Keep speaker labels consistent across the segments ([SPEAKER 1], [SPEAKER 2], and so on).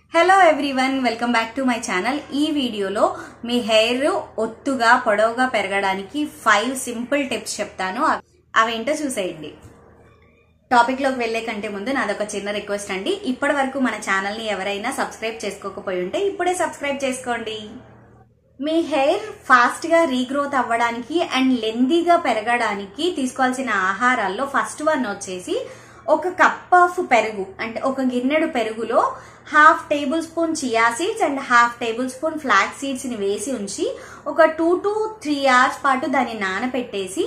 [SPEAKER 1] hello everyone welcome back to my channel ఈ వీడియోలో మీ hair ఒత్తుగా పొడవుగా పెరగడానికి ఫైవ్ సింపుల్ టిప్స్ చెప్తాను అవి- అవేంటో చూసేయండి టాపిక్ లోకి వెళ్లే కంటే ముందు నాదొక చిన్న రిక్వెస్ట్ అండి ఇప్పటి వరకు మన ఛానల్ ని ఎవరైనా సబ్స్క్రైబ్ చేసుకోకపోయి ఉంటే ఇప్పుడే సబ్స్క్రైబ్ చేసుకోండి మీ హెయిర్ ఫాస్ట్ గా రీగ్రోత్ అవ్వడానికి అండ్ లెందీగా పెరగడానికి తీసుకోవాల్సిన ఆహారాల్లో ఫస్ట్ వన్ వచ్చేసి ఒక కప్ ఆఫ్ పెరుగు అంటే ఒక గిన్నెడు పెరుగులో half tablespoon chia seeds and half tablespoon flax seeds ని వేసి ఉంచి ఒక టూ టు త్రీ అవర్స్ పాటు దాన్ని నానపెట్టేసి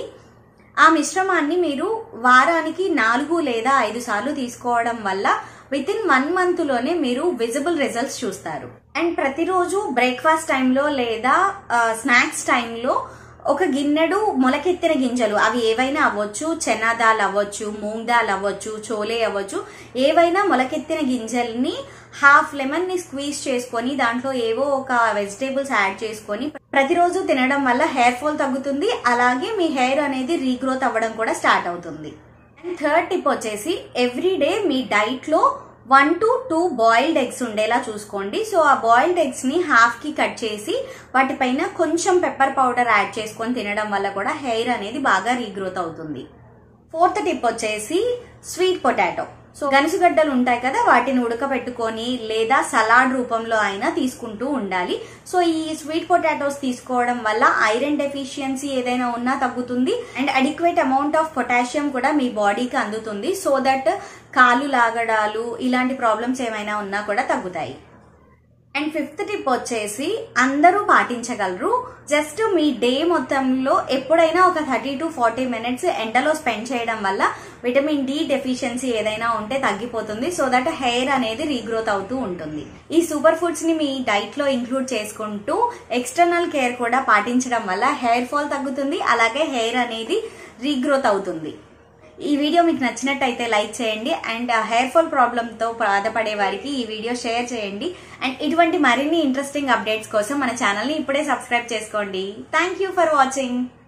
[SPEAKER 1] ఆ మిశ్రమాన్ని మీరు వారానికి నాలుగు లేదా ఐదు సార్లు తీసుకోవడం వల్ల విత్ ఇన్ వన్ మంత్ లోనే మీరు విజిబుల్ రిజల్ట్స్ చూస్తారు అండ్ ప్రతిరోజు బ్రేక్ఫాస్ట్ టైంలో లేదా స్నాక్స్ టైంలో ఒక గిన్నెడు మొలకెత్తిన గింజలు అవి ఏవైనా అవ్వచ్చు చెనా దాల్ అవ్వచ్చు మూంగ్ దాల్ అవ్వచ్చు చోలే అవ్వచ్చు ఏవైనా మొలకెత్తిన గింజల్ని హాఫ్ లెమన్ ని స్క్వీజ్ చేసుకొని దాంట్లో ఏవో ఒక వెజిటేబుల్స్ యాడ్ చేసుకొని ప్రతిరోజు తినడం వల్ల హెయిర్ ఫాల్ తగ్గుతుంది అలాగే మీ హెయిర్ అనేది రీగ్రోత్ అవ్వడం కూడా స్టార్ట్ అవుతుంది అండ్ థర్డ్ టిప్ వచ్చేసి ఎవ్రీ డే మీ డైట్ లో one to two boiled eggs ఉండేలా చూసుకోండి సో ఆ బాయిల్డ్ ఎగ్స్ ని హాఫ్ కి కట్ చేసి వాటిపైన కొంచెం పెప్పర్ పౌడర్ యాడ్ చేసుకొని తినడం వల్ల కూడా హెయిర్ అనేది బాగా రీగ్రోత్ అవుతుంది ఫోర్త్ టిప్ వచ్చేసి స్వీట్ పొటాటో సో గనుసుగడ్డలు ఉంటాయి కదా వాటిని ఉడకబెట్టుకొని లేదా సలాడ్ రూపంలో అయినా తీసుకుంటూ ఉండాలి సో ఈ స్వీట్ పొటాటోస్ తీసుకోవడం వల్ల ఐరన్ డెఫిషియన్సీ ఏదైనా ఉన్నా తగ్గుతుంది and adequate amount of potassium కూడా మీ బాడీకి అందుతుంది సో దట్ కాలు లాగడాలు ఇలాంటి ప్రాబ్లమ్స్ ఏమైనా ఉన్నా కూడా తగ్గుతాయి అండ్ ఫిఫ్త్ టిప్ వచ్చేసి అందరూ పాటించగలరు జస్ట్ మీ డే మొత్తంలో ఎప్పుడైనా ఒక థర్టీ టు ఫార్టీ మినిట్స్ ఎండలో స్పెండ్ చేయడం వల్ల విటమిన్ డి డెఫిషియన్సీ ఏదైనా ఉంటే తగ్గిపోతుంది సో దట్ హెయిర్ అనేది రీగ్రోత్ అవుతూ ఉంటుంది ఈ సూపర్ ఫుడ్స్ ని మీ డైట్ లో ఇంక్లూడ్ చేసుకుంటూ ఎక్స్టర్నల్ కేర్ కూడా పాటించడం వల్ల హెయిర్ ఫాల్ తగ్గుతుంది అలాగే హెయిర్ అనేది రీగ్రోత్ అవుతుంది ఈ వీడియో మీకు నచ్చినట్టయితే లైక్ చేయండి అండ్ హెయిర్ ఫాల్ ప్రాబ్లంతో బాధపడే వారికి ఈ వీడియో షేర్ చేయండి అండ్ ఇటువంటి మరిన్ని ఇంట్రెస్టింగ్ అప్డేట్స్ కోసం మన ఛానల్ని ఇప్పుడే సబ్స్క్రైబ్ చేసుకోండి థ్యాంక్ యూ ఫర్ వాచింగ్